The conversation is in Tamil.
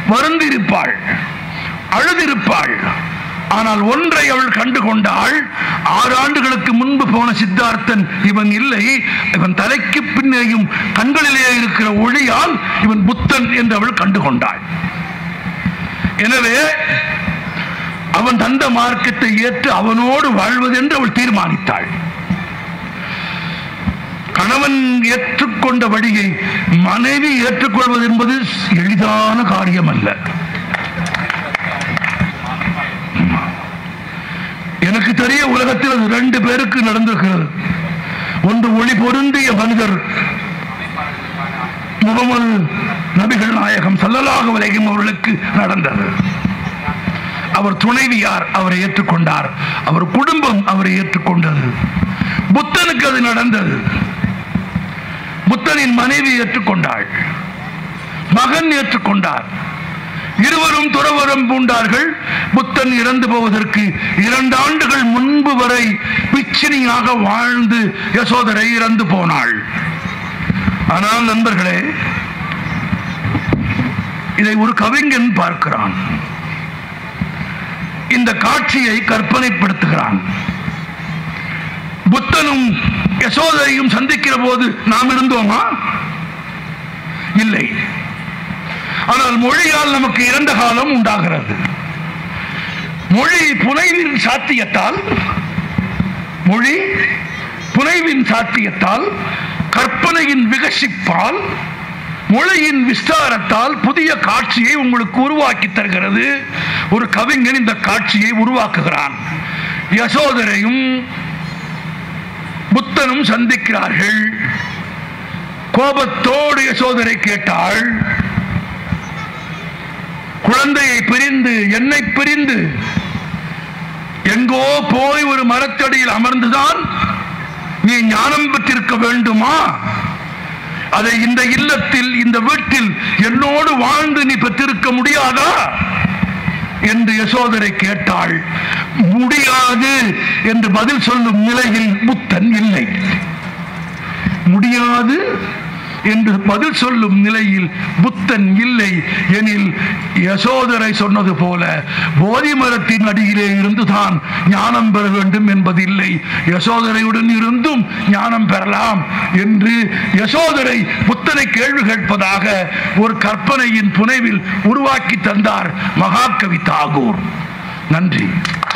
வருந்திருப்பாள் அழுதிருப்பாள் ஆனால் ஒன்றை அவள் கண்டு கொண்டாள் ஆறு ஆண்டுகளுக்கு முன்பு போன சித்தார்த்தன் இவன் இல்லை இவன் தலைக்கு பின்னேயும் கண்களிலே இருக்கிற ஒளியால் இவன் புத்தன் என்று அவள் கண்டு கொண்டாள் எனவே அவன் தந்த மார்க்கத்தை ஏற்று அவனோடு வாழ்வதென்று அவள் தீர்மானித்தாள் கணவன் ஏற்றுக்கொண்ட வழியை மனைவி ஏற்றுக்கொள்வது என்பது எளிதான காரியம் அல்ல எனக்கு தெரிய உலகத்தில் அது ரெண்டு பேருக்கு நடந்திருக்கிறது ஒன்று ஒளி பொருந்திய மனிதர் முகமது நபிகள் நாயகம் சல்லல்லாஹு அலைஹிம் அவர்களுக்கு நடந்தது அவர் துணைவியார் அவரை ஏற்றுக்கொண்டார் அவர் குடும்பம் அவரை ஏற்றுக்கொண்டது புத்தனுக்கு அது நடந்தது புத்தனின் மனைவி ஏற்றுக்கொண்டாள் மகன் ஏற்றுக்கொண்டார் இருவரும் துறவரம் பூண்டார்கள் புத்தன் இறந்து போவதற்கு இரண்டு ஆண்டுகள் முன்பு வரை பிச்சினியாக வாழ்ந்து யசோதரை இறந்து போனாள் ஆனால் நண்பர்களே இதை ஒரு கவிஞன் பார்க்கிறான் இந்த காட்சியை கற்பனைப்படுத்துகிறான் புத்தனும் யசோதரையும் சந்திக்கிற போது நாம் இருந்தோமா இல்லை ஆனால் மொழியால் நமக்கு இரண்ட காலம் உண்டாகிறது மொழி புனைவின் சாத்தியத்தால் மொழி புனைவின் சாத்தியத்தால் கற்பனையின் விகசிப்பால் மொழியின் விஸ்தாரத்தால் புதிய காட்சியை உங்களுக்கு உருவாக்கி தருகிறது ஒரு கவிஞன் இந்த காட்சியை உருவாக்குகிறான் யசோதரையும் புத்தனும் சந்திக்கிறார்கள் கோபத்தோடு யசோதரை கேட்டாள் குழந்தையை பிரிந்து என்னை பிரிந்து எங்கோ போய் ஒரு மரத்தடியில் அமர்ந்துதான் நீ ஞானம் பெற்றிருக்க வேண்டுமா அதை இந்த இல்லத்தில் இந்த வீட்டில் என்னோடு வாழ்ந்து நீ பெற்றிருக்க முடியாதா என்று யசோதரை கேட்டாள் முடியாது என்று பதில் சொல்லும் நிலையில் புத்தன் இல்லை முடியாது என்று பதில் சொல்லும் நிலையில் புத்தன் இல்லை எனில் யசோதரை சொன்னது போல போதி மரத்தின் அடியிலே இருந்துதான் ஞானம் பெற வேண்டும் என்பதில்லை யசோதரையுடன் இருந்தும் ஞானம் பெறலாம் என்று யசோதரை புத்தனை கேள்வி கேட்பதாக ஒரு கற்பனையின் புனைவில் உருவாக்கி தந்தார் மகாகவி தாகூர் நன்றி